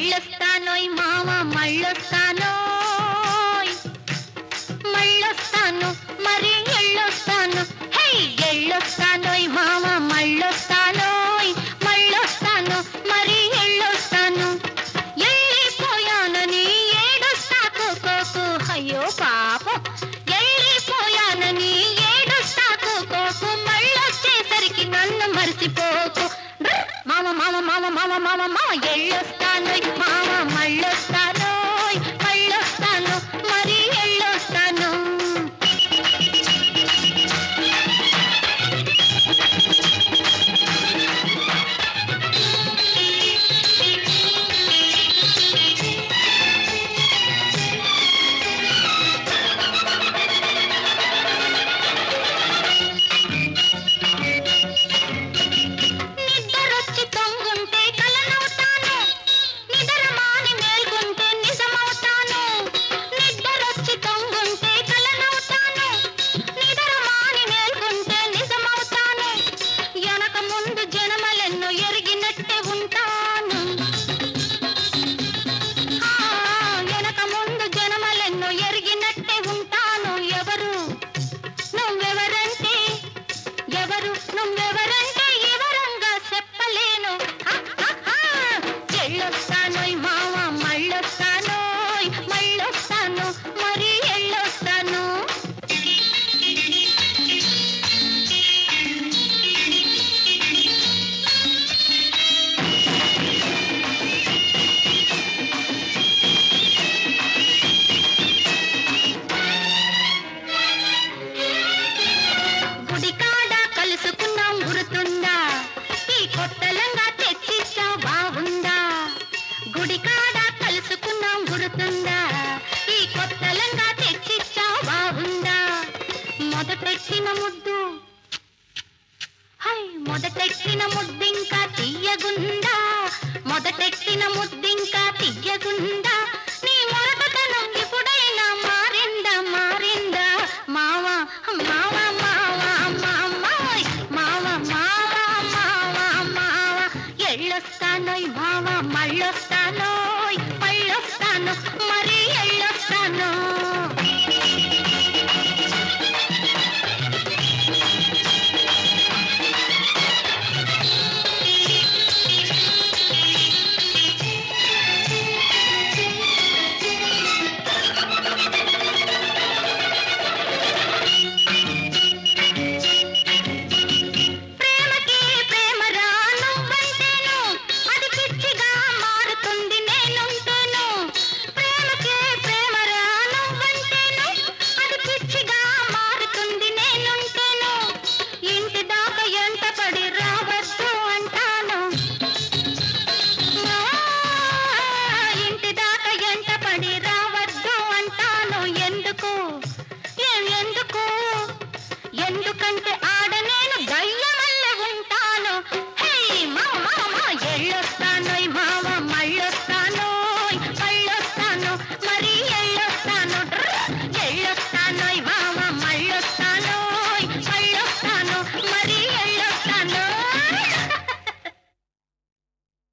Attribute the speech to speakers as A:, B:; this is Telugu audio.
A: ఎళ్ళొస్తానోయ్ మామ మళ్ళొస్తానోయ్ మళ్ళొస్తాను మరి ఎళ్ళొస్తాను హే ఎళ్ళొస్తానోయ్ మామ మళ్ళొస్తానోయ్ మళ్ళొస్తాను మరి ఎళ్ళొస్తాను ఎళ్ళిపోయానని ఏడుస్తా కోకోకు అయ్యో పాపం ఎళ్ళిపోయానని ఏడుస్తా కోకోకు మళ్ళొచ్చేసరికి నన్ను మర్చిపోకు డ్ర్! మామ మామ మామ మామ మామ మామ ఎళ్ళొస్తాను మామ మళ్ళొస్తాను మళ్ళొస్తాను మరి ఎళ్ళొస్తాను నిద్రొచ్చి తొంగుంటే కలనవుతాను నిద్రమాని మేల్కొంటే నిజమవుతాను నిద్రొచ్చి తొంగుంటే కలనవుతాను నిద్రమాని మేల్కొంటే నిజమవుతాను వెనక ముందు జనమలెన్నో ఎరిగినట్టే ఉంటాను ఆ, వెనక ముందు జనమలెన్నో ఎరిగినట్టే ఉంటాను ఎవరు నువ్వెవరంటే ఎవరు నువ్వెవరంటే వివరంగా చెప్పలేను హ, హ, హ. ఎళ్ళొస్తానోయ్ మామ మళ్ళొస్తానోయ్ మళ్ళొస్తాను మరి ఎళ్ళొస్తాను గుడికాడ కలుసుకున్నాం గుర్తుందా ఈ కొత్తలంగా తెచ్చిచ్చా బాగుందా గుడికాడ కలుసుకున్నాం గుర్తుందా ఈ కొత్తలంగా తెచ్చిచ్చా బాగుందా మొదటెక్కిన ముద్దు హై మొదటెక్కిన ముద్దింకా తీయగుందా మొదటెక్కిన ముద్దింకా తీయగుందా నీ మొరటతనం ఎప్పుడైనా మారిందా మారిందా మావా మావా మావా మామాయ్ మావా మావా మావా మావా ఎళ్ళొస్తానోయ్ మావా మళ్ళొస్తానోయ్ మళ్ళొస్తాను మరి ఎళ్ళొస్తాను ప్రేమకి ప్రేమరా నువ్వంటేను అది పిచ్చిగా మారుతుంది నేనుంటేను ప్రేమకి ప్రేమరా నువ్వంటేను అది పిచ్చిగా మారుతుంది నేనుంటేను ఇంటి దాకా ఎంట పడి రావద్దు అంటాను ఆ, ఇంటి దాకా ఎంట పడి రావద్దు అంటాను ఎందుకు ఏ- ఎందుకు ఎందుకంటే ఆడ నేను దయ్యమల్లె ఉంటాను హే మా మా మా ఎళ్ళొస్తాను మా